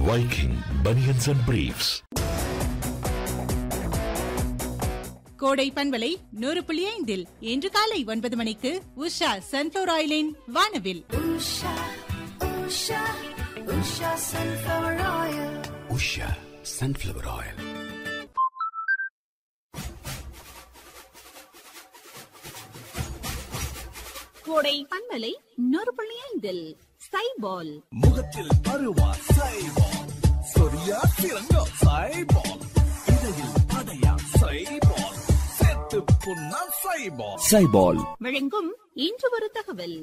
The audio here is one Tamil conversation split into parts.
Viking Bunions and Briefs. கோடை பண்பலை நூறு புள்ளி ஐந்தில் இன்று காலை ஒன்பது மணிக்கு உஷா சன்ஃபிளவர் ஆயிலின் வானவில் Usha, Usha, Usha sunflower oil. Usha sunflower oil கோடை பண்பலை நூறு புள்ளி ஐந்தில் சைபால் முகத்தில் அருவா சைபால் சொரியா திறங்கோ சைபால் இடையில் அடையா சைபால் செத்து புண்ணா சைபால் சைபால் வழங்கும் இன்று ஒரு தகவல்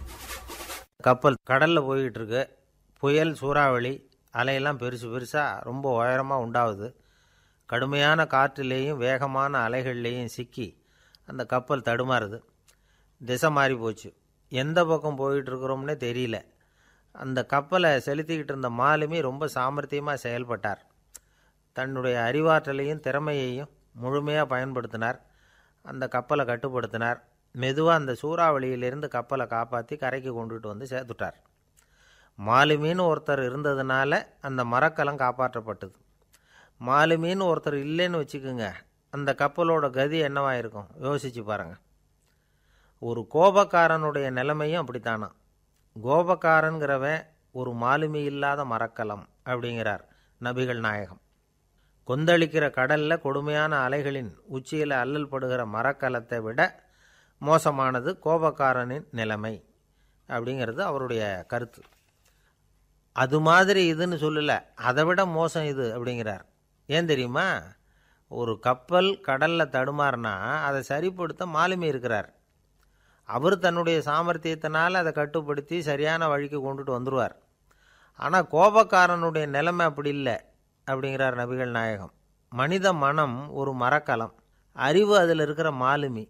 கப்பல் கடலில் போய்கிட்டு இருக்கு புயல் சூறாவளி அலையெல்லாம் பெருசு பெருசாக ரொம்ப உயரமாக உண்டாகுது கடுமையான காற்றுலேயும் வேகமான அலைகள்லேயும் சிக்கி அந்த கப்பல் தடுமாறுது திசை மாறி போச்சு எந்த பக்கம் போயிட்டு இருக்கிறோம்னே தெரியல அந்த கப்பலை செலுத்திக்கிட்டு இருந்த மாலுமி ரொம்ப சாமர்த்தியமாக செயல்பட்டார் தன்னுடைய அறிவாற்றலையும் திறமையையும் முழுமையாக பயன்படுத்தினார் அந்த கப்பலை கட்டுப்படுத்தினார் மெதுவாக அந்த சூறாவளியிலிருந்து கப்பலை காப்பாற்றி கரைக்கு கொண்டுட்டு வந்து சேர்த்துட்டார் மாலுமின்னு ஒருத்தர் இருந்ததுனால அந்த மரக்கலம் காப்பாற்றப்பட்டது மாலுமின்னு ஒருத்தர் இல்லைன்னு வச்சுக்கோங்க அந்த கப்பலோட கதி என்னவாக இருக்கும் யோசிச்சு பாருங்க ஒரு கோபக்காரனுடைய நிலைமையும் அப்படித்தானா கோபக்காரன்கிறவன் ஒரு மாலுமி இல்லாத மரக்கலம் அப்படிங்கிறார் நபிகள் நாயகம் கொந்தளிக்கிற கடல்ல கொடுமையான அலைகளின் உச்சியில் அல்லல் படுகிற மரக்கலத்தை விட மோசமானது கோபக்காரனின் நிலைமை அப்படிங்கிறது அவருடைய கருத்து அது மாதிரி இதுன்னு சொல்லல அதை விட மோசம் இது அப்படிங்கிறார் ஏன் தெரியுமா ஒரு கப்பல் கடலில் தடுமாறினா அதை சரிப்படுத்த மாலுமி இருக்கிறார் அவர் தன்னுடைய சாமர்த்தியத்தினால் அதை கட்டுப்படுத்தி சரியான வழிக்கு கொண்டுட்டு வந்துடுவார் ஆனால் கோபக்காரனுடைய நிலைமை அப்படி இல்லை அப்படிங்கிறார் நபிகள் நாயகம் மனித மனம் ஒரு மரக்கலம் அறிவு அதில் இருக்கிற மாலுமி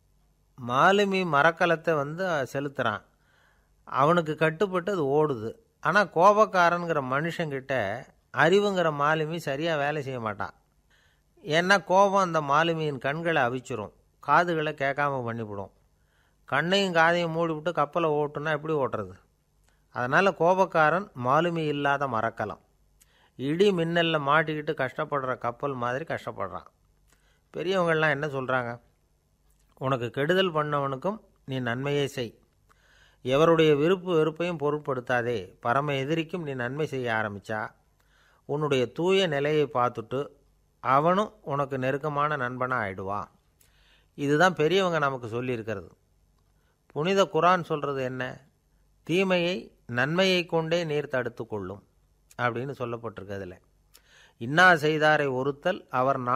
மாலுமி மரக்கலத்தை வந்து செலுத்துகிறான் அவனுக்கு கட்டுப்பட்டு அது ஓடுது ஆனால் கோபக்காரனுங்கிற மனுஷங்கிட்ட அறிவுங்கிற மாலுமி சரியாக வேலை செய்ய மாட்டான் ஏன்னா கோபம் அந்த மாலுமியின் கண்களை அவிச்சிரும் காதுகளை கேட்காம பண்ணிவிடும் கண்ணையும் காதையும் மூடிவிட்டு கப்பலை ஓட்டுனா எப்படி ஓட்டுறது அதனால் கோபக்காரன் மாலுமி இல்லாத மரக்கலம் இடி மின்னலில் மாட்டிக்கிட்டு கஷ்டப்படுற கப்பல் மாதிரி கஷ்டப்படுறான் பெரியவங்கள்லாம் என்ன சொல்கிறாங்க உனக்கு கெடுதல் பண்ணவனுக்கும் நீ நன்மையே செய் எவருடைய விருப்பு வெறுப்பையும் பொருட்படுத்தாதே பரம எதிரிக்கும் நீ நன்மை செய்ய ஆரம்பிச்சா உன்னுடைய தூய நிலையை பார்த்துட்டு அவனும் உனக்கு நெருக்கமான நண்பனாக ஆயிடுவான் இதுதான் பெரியவங்க நமக்கு சொல்லியிருக்கிறது புனித குரான் சொல்கிறது என்ன தீமையை நன்மையை கொண்டே நீர் தடுத்து கொள்ளும் அப்படின்னு சொல்லப்பட்டிருக்கு அதில் இன்னா செய்தாரை ஒருத்தல் அவர்